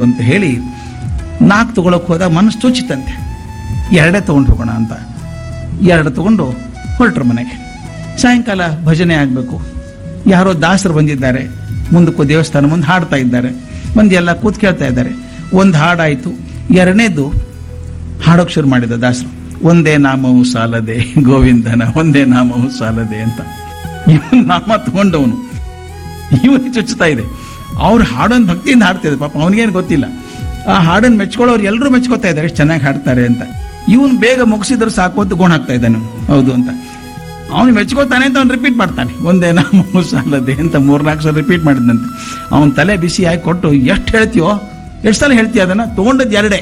ಅಂತ ಹೇಳಿ ನಾಲ್ಕು ತಗೊಳಕ್ ಹೋದ ಮನಸ್ಸು ಚುಚ್ಚಿತಂತೆ ಎರಡೇ ತಗೊಂಡು ಹೋಗೋಣ ಅಂತ ಎರಡು ತಗೊಂಡು ಹೊರಟ್ರು ಮನೆಗೆ ಸಾಯಂಕಾಲ ಭಜನೆ ಆಗಬೇಕು ಯಾರೋ ದಾಸರು ಬಂದಿದ್ದಾರೆ ಮುಂದಕ್ಕೂ ದೇವಸ್ಥಾನ ಮುಂದೆ ಹಾಡ್ತಾ ಇದ್ದಾರೆ ಮಂದಿ ಎಲ್ಲ ಕೂತ್ ಕೇಳ್ತಾ ಇದ್ದಾರೆ ಒಂದು ಹಾಡಾಯಿತು ಎರಡನೇದು ಹಾಡೋಕ್ ಶುರು ಮಾಡಿದ ದಾಸರು ಒಂದೇ ನಾಮವು ಸಾಲದೆ ಗೋವಿಂದನ ಒಂದೇ ನಾಮವು ಸಾಲದೆ ಅಂತ ಇವನ್ ನಾಮ ತಗೊಂಡವನು ಇವನಿಗೆ ಚುಚ್ಚುತ್ತಾ ಇದೆ ಅವ್ರು ಹಾಡೋನ್ ಭಕ್ತಿಯಿಂದ ಹಾಡ್ತಿದ್ದೆ ಪಾಪ ಅವನಿಗೇನು ಗೊತ್ತಿಲ್ಲ ಆ ಹಾಡನ್ನು ಮೆಚ್ಕೊಳ್ಳೋರು ಎಲ್ಲರೂ ಮೆಚ್ಕೋತಾ ಇದ್ದಾರೆ ಎಷ್ಟು ಚೆನ್ನಾಗಿ ಹಾಡ್ತಾರೆ ಅಂತ ಇವನು ಬೇಗ ಮುಗಿಸಿದ್ರೆ ಸಾಕು ಅಂತ ಗೋಣ ಹಾಕ್ತಾ ಇದ್ದಾನೆ ಹೌದು ಅಂತ ಅವನು ಮೆಚ್ಕೋತಾನೆ ಅಂತ ಅವ್ನು ರಿಪೀಟ್ ಮಾಡ್ತಾನೆ ಒಂದೇ ನಾಮ ಸಾಲದೆ ಅಂತ ಮೂರ್ನಾಲ್ಕು ಸಲ ರಿಪೀಟ್ ಮಾಡಿದಂತೆ ಅವನ ತಲೆ ಬಿಸಿ ಹಾಕಿ ಕೊಟ್ಟು ಎಷ್ಟು ಹೇಳ್ತೀಯೋ ಎಷ್ಟು ಸಲ ಹೇಳ್ತೀಯ ಅದನ್ನ ತಗೊಂಡದ್ದು ಎರಡೇ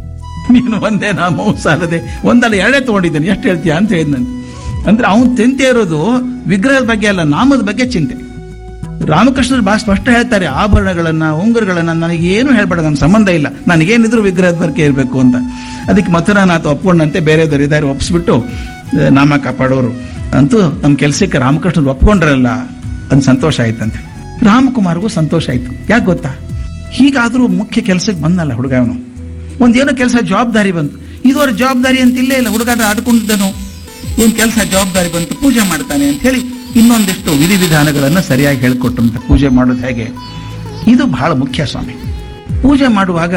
ನೀನು ಒಂದೇ ನಾಮವು ಸಾಲದೆ ಒಂದಲ್ಲ ಎರಡೇ ತಗೊಂಡಿದ್ದೇನೆ ಎಷ್ಟು ಹೇಳ್ತೀಯ ಅಂತ ಹೇಳಿದಂತೆ ಅಂದ್ರೆ ಅವನು ಚಿಂತೆ ಇರೋದು ವಿಗ್ರಹದ ಬಗ್ಗೆ ಅಲ್ಲ ನಾಮದ ಬಗ್ಗೆ ಚಿಂತೆ ರಾಮಕೃಷ್ಣರು ಬಹಳ ಸ್ಪಷ್ಟ ಹೇಳ್ತಾರೆ ಆಭರಣಗಳನ್ನ ಉಂಗುರಗಳನ್ನ ನನಗೆ ಏನು ಹೇಳ್ಬೇಡ ನನ್ನ ಸಂಬಂಧ ಇಲ್ಲ ನನಗೇನಿದ್ರು ವಿಗ್ರಹದ ಬಗ್ಗೆ ಇರಬೇಕು ಅಂತ ಅದಕ್ಕೆ ಮಥುರಾನಾಥ ಒಪ್ಕೊಂಡಂತೆ ಬೇರೆದವರು ಇದ್ದಾರೆ ಒಪ್ಪಿಸ್ಬಿಟ್ಟು ಆ, ನಾಮ ಕಾಪಾಡೋರು ಅಂತೂ ನಮ್ಮ ಕೆಲಸಕ್ಕೆ ರಾಮಕೃಷ್ಣರು ಒಪ್ಕೊಂಡ್ರಲ್ಲ ಅದು ಸಂತೋಷ ಆಯ್ತಂತೆ ರಾಮಕುಮಾರ್ಗೂ ಸಂತೋಷ ಆಯ್ತು ಯಾಕೆ ಗೊತ್ತಾ ಹೀಗಾದ್ರೂ ಮುಖ್ಯ ಕೆಲಸಕ್ಕೆ ಬಂದಲ್ಲ ಹುಡುಗ ಅವನು ಒಂದೇನೋ ಕೆಲಸ ಜವಾಬ್ದಾರಿ ಬಂತು ಇದುವರೆ ಜವಾಬ್ದಾರಿ ಅಂತ ಇಲ್ಲೇ ಇಲ್ಲ ಹುಡುಗ ಆಡ್ಕೊಂಡಿದ್ದನು ಏನ್ ಕೆಲಸ ಜವಾಬ್ದಾರಿ ಬಂತು ಪೂಜೆ ಮಾಡ್ತಾನೆ ಅಂತ ಹೇಳಿ ಇನ್ನೊಂದಿಷ್ಟು ವಿಧಿವಿಧಾನಗಳನ್ನ ಸರಿಯಾಗಿ ಹೇಳ್ಕೊಟ್ಟಂತ ಪೂಜೆ ಮಾಡೋದು ಹೇಗೆ ಇದು ಬಹಳ ಮುಖ್ಯ ಸ್ವಾಮಿ ಪೂಜೆ ಮಾಡುವಾಗ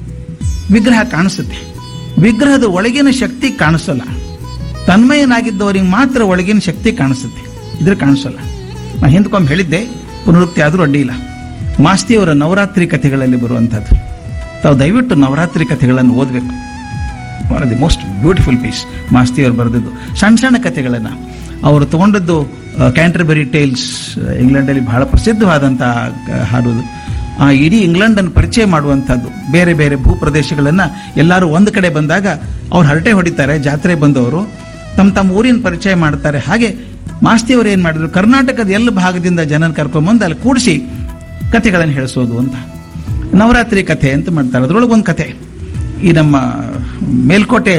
ವಿಗ್ರಹ ಕಾಣಿಸುತ್ತೆ ವಿಗ್ರಹದ ಒಳಗಿನ ಶಕ್ತಿ ಕಾಣಿಸಲ್ಲ ತನ್ಮಯನಾಗಿದ್ದವರಿಗೆ ಮಾತ್ರ ಒಳಗಿನ ಶಕ್ತಿ ಕಾಣಿಸುತ್ತೆ ಇದ್ರೆ ಕಾಣಿಸಲ್ಲ ನಾ ಹಿಂದ್ಕೊಮ್ಮೆ ಹೇಳಿದ್ದೆ ಪುನರುಕ್ತಿ ಆದ್ರೂ ಅಡ್ಡಿ ಇಲ್ಲ ಮಾಸ್ತಿಯವರ ನವರಾತ್ರಿ ಕಥೆಗಳಲ್ಲಿ ಬರುವಂಥದ್ದು ತಾವು ದಯವಿಟ್ಟು ನವರಾತ್ರಿ ಕಥೆಗಳನ್ನು ಓದಬೇಕು one of the most beautiful piece ಮಾಸ್ತಿಯವರು ಬರೆದದ್ದು ಸಣ್ಣ ಸಣ್ಣ ಕಥೆಗಳನ್ನು ಅವರು ತಗೊಂಡದ್ದು ಕ್ಯಾಂಟರ್ಬರಿ ಟೇಲ್ಸ್ ಇಂಗ್ಲೆಂಡಲ್ಲಿ ಬಹಳ ಪ್ರಸಿದ್ಧವಾದಂಥ ಹಾಡೋದು ಆ ಇಡೀ ಇಂಗ್ಲೆಂಡನ್ನು ಪರಿಚಯ ಮಾಡುವಂಥದ್ದು ಬೇರೆ ಬೇರೆ ಭೂ ಪ್ರದೇಶಗಳನ್ನು ಎಲ್ಲರೂ ಒಂದು ಕಡೆ ಬಂದಾಗ ಅವ್ರು ಹರಟೆ ಹೊಡಿತಾರೆ ಜಾತ್ರೆ ಬಂದವರು ತಮ್ಮ ತಮ್ಮ ಊರಿನ ಪರಿಚಯ ಮಾಡ್ತಾರೆ ಹಾಗೆ ಮಾಸ್ತಿಯವರು ಏನು ಮಾಡಿದ್ರು ಕರ್ನಾಟಕದ ಎಲ್ಲ ಭಾಗದಿಂದ ಜನನ ಕರ್ಕೊಂಬಂದು ಅಲ್ಲಿ ಕೂಡಿಸಿ ಕಥೆಗಳನ್ನು ಹೇಳಿಸೋದು ಅಂತ ನವರಾತ್ರಿ ಕಥೆ ಅಂತ ಮಾಡ್ತಾರೆ ಅದರೊಳಗೆ ಒಂದು ಕಥೆ ಈ ನಮ್ಮ ಮೇಲ್ಕೋಟೆ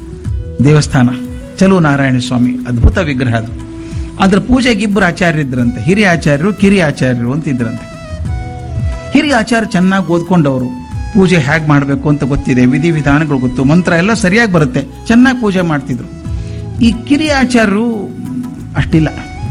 ದೇವಸ್ಥಾನ ಚಲು ನಾರಾಯಣ ಸ್ವಾಮಿ ಅದ್ಭುತ ವಿಗ್ರಹ ಅದು ಅದ್ರ ಪೂಜೆಗೆ ಇಬ್ಬರು ಆಚಾರ್ಯರಿದ್ರಂತೆ ಹಿರಿಯ ಆಚಾರ್ಯರು ಕಿರಿಯ ಆಚಾರ್ಯರು ಅಂತ ಇದ್ರಂತೆ ಹಿರಿಯ ಆಚಾರ್ಯ ಚೆನ್ನಾಗಿ ಓದ್ಕೊಂಡವರು ಪೂಜೆ ಹೇಗೆ ಮಾಡಬೇಕು ಅಂತ ಗೊತ್ತಿದೆ ವಿಧಿವಿಧಾನಗಳು ಗೊತ್ತು ಮಂತ್ರ ಎಲ್ಲ ಸರಿಯಾಗಿ ಬರುತ್ತೆ ಚೆನ್ನಾಗಿ ಪೂಜೆ ಮಾಡ್ತಿದ್ರು ಈ ಕಿರಿಯ ಆಚಾರ್ಯರು ಅಷ್ಟಿಲ್ಲ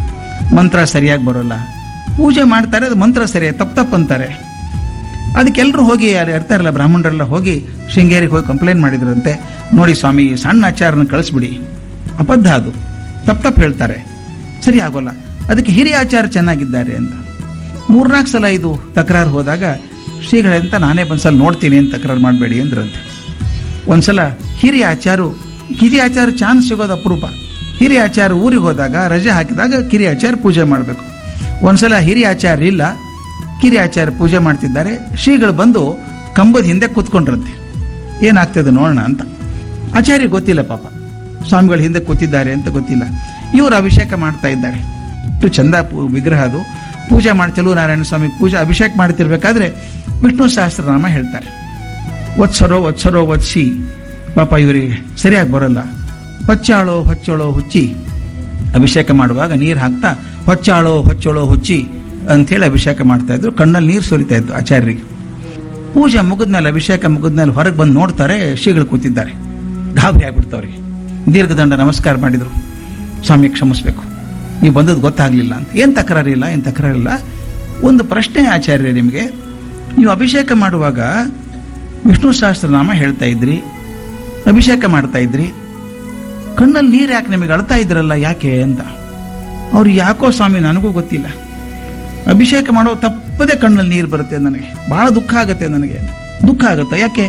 ಮಂತ್ರ ಸರಿಯಾಗಿ ಬರೋಲ್ಲ ಪೂಜೆ ಮಾಡ್ತಾರೆ ಅದು ಮಂತ್ರ ಸರಿಯಾಗಿ ತಪ್ಪು ತಪ್ಪು ಅಂತಾರೆ ಅದಕ್ಕೆಲ್ಲರೂ ಹೋಗಿ ಯಾರು ಇರ್ತಾರಲ್ಲ ಬ್ರಾಹ್ಮಣರೆಲ್ಲ ಹೋಗಿ ಶೃಂಗೇರಿಗೆ ಹೋಗಿ ಕಂಪ್ಲೇಂಟ್ ಮಾಡಿದ್ರಂತೆ ನೋಡಿ ಸ್ವಾಮಿ ಈ ಸಣ್ಣ ಆಚಾರನ ಕಳಿಸ್ಬಿಡಿ ಅಬದ್ಧ ಅದು ತಪ್ಪು ತಪ್ಪು ಹೇಳ್ತಾರೆ ಸರಿ ಆಗೋಲ್ಲ ಅದಕ್ಕೆ ಹಿರಿಯ ಆಚಾರ ಚೆನ್ನಾಗಿದ್ದಾರೆ ಅಂತ ಮೂರ್ನಾಲ್ಕು ಸಲ ಇದು ತಕರಾರು ಹೋದಾಗ ಶ್ರೀಗಳಂತ ನಾನೇ ಒಂದ್ಸಲ ನೋಡ್ತೀನಿ ಅಂತ ತಕರಾರು ಮಾಡಬೇಡಿ ಅಂದ್ರಂತೆ ಒಂದ್ಸಲ ಹಿರಿಯ ಆಚಾರು ಹಿರಿಯ ಆಚಾರ ಚಾನ್ಸ್ ಸಿಗೋದು ಅಪರೂಪ ಹಿರಿಯ ಆಚಾರ ಊರಿಗೆ ಹೋದಾಗ ರಜೆ ಹಾಕಿದಾಗ ಕಿರಿಯ ಆಚಾರ ಪೂಜೆ ಮಾಡಬೇಕು ಒಂದ್ಸಲ ಹಿರಿಯ ಆಚಾರ ಇಲ್ಲ ಕಿರಿಯ ಆಚಾರ ಪೂಜೆ ಮಾಡ್ತಿದ್ದಾರೆ ಶ್ರೀಗಳು ಬಂದು ಕಂಬದ ಹಿಂದೆ ಕೂತ್ಕೊಂಡ್ರಂತೆ ಏನಾಗ್ತದೆ ನೋಡೋಣ ಅಂತ ಆಚಾರ್ಯ ಗೊತ್ತಿಲ್ಲ ಪಾಪ ಸ್ವಾಮಿಗಳು ಹಿಂದೆ ಕೂತಿದ್ದಾರೆ ಅಂತ ಗೊತ್ತಿಲ್ಲ ಇವರು ಅಭಿಷೇಕ ಮಾಡ್ತಾ ಇದ್ದಾರೆ ಇಷ್ಟು ಚಂದ ಪೂ- ವಿಗ್ರಹ ಅದು ಪೂಜೆ ಮಾಡಿ ಚಲುವ ನಾರಾಯಣ ಸ್ವಾಮಿ ಪೂಜೆ ಅಭಿಷೇಕ ಮಾಡ್ತಿರ್ಬೇಕಾದ್ರೆ ವಿಷ್ಣು ಸಹಸ್ರನಾಮ ಹೇಳ್ತಾರೆ ವತ್ಸರೋ ವತ್ಸರೋ ವತ್ಸಿ ಪಾಪ ಇವರಿಗೆ ಸರಿಯಾಗಿ ಬರಲ್ಲ ಹೊಚ್ಚಾಳೋ ಹೊಚ್ಚಳೋ ಹುಚ್ಚಿ ಅಭಿಷೇಕ ಮಾಡುವಾಗ ನೀರು ಹಾಕ್ತಾ ಹೊಚ್ಚಾಳೋ ಹೊಚ್ಚಳೋ ಹುಚ್ಚಿ ಅಂಥೇಳಿ ಅಭಿಷೇಕ ಮಾಡ್ತಾ ಇದ್ರು ಕಣ್ಣಲ್ಲಿ ನೀರು ಸುರಿತಾ ಇತ್ತು ಆಚಾರ್ಯರಿಗೆ ಪೂಜೆ ಮುಗಿದ್ಮೇಲೆ ಅಭಿಷೇಕ ಮುಗಿದ್ಮೇಲೆ ಹೊರಗೆ ಬಂದು ನೋಡ್ತಾರೆ ಶ್ರೀಗಳು ಕೂತಿದ್ದಾರೆ ಗಾಬರಿ ಆಗ್ಬಿಡ್ತವ್ರಿಗೆ ದೀರ್ಘದಂಡ ನಮಸ್ಕಾರ ಮಾಡಿದ್ರು ಸ್ವಾಮಿ ಕ್ಷಮಿಸ್ಬೇಕು ನೀವು ಬಂದದ್ದು ಗೊತ್ತಾಗ್ಲಿಲ್ಲ ಅಂತ ಏನ್ ತಕರಾರಿಲ್ಲ ಏನ್ ತಕರಾರಿಲ್ಲ ಒಂದು ಪ್ರಶ್ನೆ ಆಚಾರ್ಯ ನಿಮಗೆ ನೀವು ಅಭಿಷೇಕ ಮಾಡುವಾಗ ವಿಷ್ಣು ಸಹಸ್ರನಾಮ ಹೇಳ್ತಾ ಇದ್ರಿ ಅಭಿಷೇಕ ಮಾಡ್ತಾ ಇದ್ರಿ ಕಣ್ಣಲ್ಲಿ ನೀರು ಯಾಕೆ ನಿಮಗೆ ಅಳ್ತಾ ಇದ್ರಲ್ಲ ಯಾಕೆ ಅಂತ ಅವ್ರು ಯಾಕೋ ಸ್ವಾಮಿ ನನಗೂ ಗೊತ್ತಿಲ್ಲ ಅಭಿಷೇಕ ಮಾಡೋ ತಪ್ಪದೇ ಕಣ್ಣಲ್ಲಿ ನೀರು ಬರುತ್ತೆ ನನಗೆ ಬಹಳ ದುಃಖ ಆಗುತ್ತೆ ನನಗೆ ದುಃಖ ಆಗುತ್ತೆ ಯಾಕೆ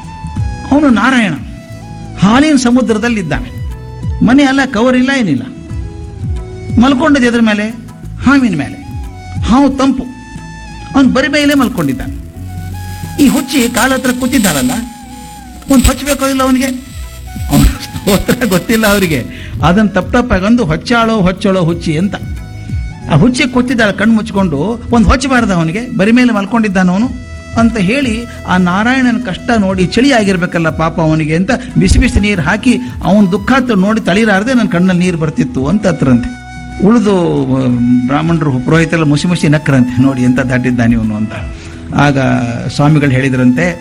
ಅವನು ನಾರಾಯಣ ಹಾಲಿನ ಸಮುದ್ರದಲ್ಲಿದ್ದಾನೆ ಮನೆ ಅಲ್ಲ ಕವರ್ ಇಲ್ಲ ಏನಿಲ್ಲ ಮಲ್ಕೊಂಡಿದ್ದು ಎದ್ರ ಮೇಲೆ ಹಾವಿನ ಮೇಲೆ ಹಾವು ತಂಪು ಅವನು ಬರಿ ಮೇಲೆ ಮಲ್ಕೊಂಡಿದ್ದಾನೆ ಈ ಹುಚ್ಚಿ ಕಾಲ ಹತ್ರ ಕೂತಿದ್ದಾಳಲ್ಲ ಒಂದು ಹೊಚ್ಚಬೇಕೋ ಇಲ್ಲ ಅವನಿಗೆ ಅವನ ಸ್ತೋತ್ರ ಗೊತ್ತಿಲ್ಲ ಅವರಿಗೆ ಅದನ್ನ ತಪ್ಪ ತಪ್ಪಾಗೊಂದು ಹೊಚ್ಚಾಳೋ ಹೊಚ್ಚಳೋ ಹುಚ್ಚಿ ಅಂತ ಆ ಹುಚ್ಚಿ ಕೂತಿದ್ದಾಳೆ ಕಣ್ಣು ಮುಚ್ಕೊಂಡು ಒಂದು ಹೊಚ್ಚಬಾರ್ದ ಅವನಿಗೆ ಬರಿ ಮೇಲೆ ಮಲ್ಕೊಂಡಿದ್ದಾನ ಅವನು ಅಂತ ಹೇಳಿ ಆ ನಾರಾಯಣನ ಕಷ್ಟ ನೋಡಿ ಚಳಿ ಆಗಿರ್ಬೇಕಲ್ಲ ಪಾಪ ಅವನಿಗೆ ಅಂತ ಬಿಸಿ ಬಿಸಿ ನೀರು ಹಾಕಿ ಅವನ ದುಃಖ ತ- ನೋಡಿ ತಳಿಲಾರದೆ ನನ್ನ ಕಣ್ಣಲ್ಲಿ ನೀರು ಬರ್ತಿತ್ತು ಅಂತ ಹತ್ರಂತೆ ಉಳಿದು ಬ್ರಾಹ್ಮಣರು ಪುರೋಹಿತರೆಲ್ಲ ಮುಸಿ ಮುಸಿ ನಕ್ಕರಂತೆ ನೋಡಿ ಎಂತ ದಾಟಿದ್ದಾನೆ ಇವನು ಅಂತ ಆಗ ಸ್ವಾಮಿಗಳು ಹೇಳಿದ್ರಂತೆ